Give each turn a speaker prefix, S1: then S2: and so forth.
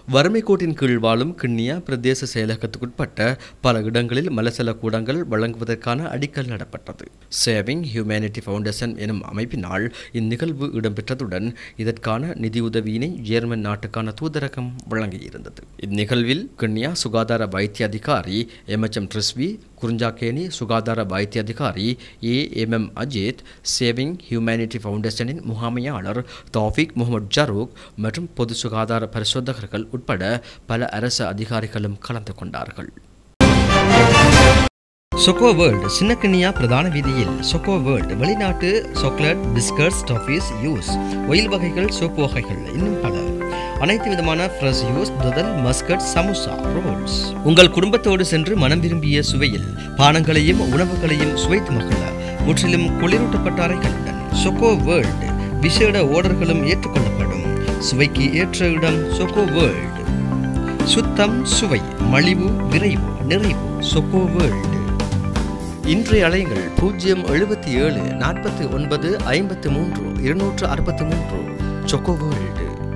S1: வறுமை கோட்டின் கீழ் வாழும் கிண்ணியா பிரதேச செயலகத்துக்குட்பட்ட பல இடங்களில் மலசல கூடங்கள் வழங்குவதற்கான அடிக்கல் நடப்பட்டது சேவிங் ஹியூமனிட்டி ஃபவுண்டேஷன் எனும் அமைப்பினால் இந்நிகழ்வு இடம்பெற்றதுடன் இதற்கான நிதியுதவியினை ஜேர்மன் நாட்டுக்கான தூதரகம் வழங்கியிருந்தது இந்நிகழ்வில் கிண்ணியா சுகாதார வைத்திய அதிகாரி எம்எச்எம் ட்ரிஸ்வி குறிஞ்சாக்கேணி சுகாதார வைத்திய அதிகாரி A M M Ajith saving humanity ஃபவுண்டேஷனின் முகாமையாளர் தௌஃபிக் முகமது ஜரூக் மற்றும் பொது சுகாதார பரிசோதகர்கள் உட்பட பல அரசு அதிகாரிகளும் கலந்து கொண்டார்கள் சொக்கோ வேர்ல்டு சின்னக்கிண்ணியா பிரதான வீதியில் சொக்கோ வேர்ல்டு வெளிநாட்டு chocolate biscuits toffees juice oil வகைகள் சோப்பு வகைகள் இன்னும் பல அனைத்து விதமான ஃப்ரெஷ் யூஸ் முதல் மஸ்கட் சமோசா ரோல்ஸ் உங்கள் குடும்பத்தோடு சென்று மனம் விரும்பிய சுவையில் பானங்களையும் உணவுகளையும் சுவைத்து மகிழ முற்றிலும் குளிரூட்டப்பட்ட அறைகளுடன் சொக்கோ வேர்ல்டு விசேட ஓர்டர்களும் ஏற்றுக்கொள்ளப்படும் சுவைக்கு ஏற்ற இடம் சொக்கோ வேர்ல்டு சுத்தம் சுவை மலிவு விரைவு நிறைவு சொக்கோ வேர்ல்டு இன்றைய அலைகள் பூஜ்ஜியம் எழுபத்தி ஏழு நாற்பத்தி ஒன்பது ஐம்பத்து மூன்று இருநூற்று அறுபத்தி மூன்று சொக்கோ வேர்ல்டு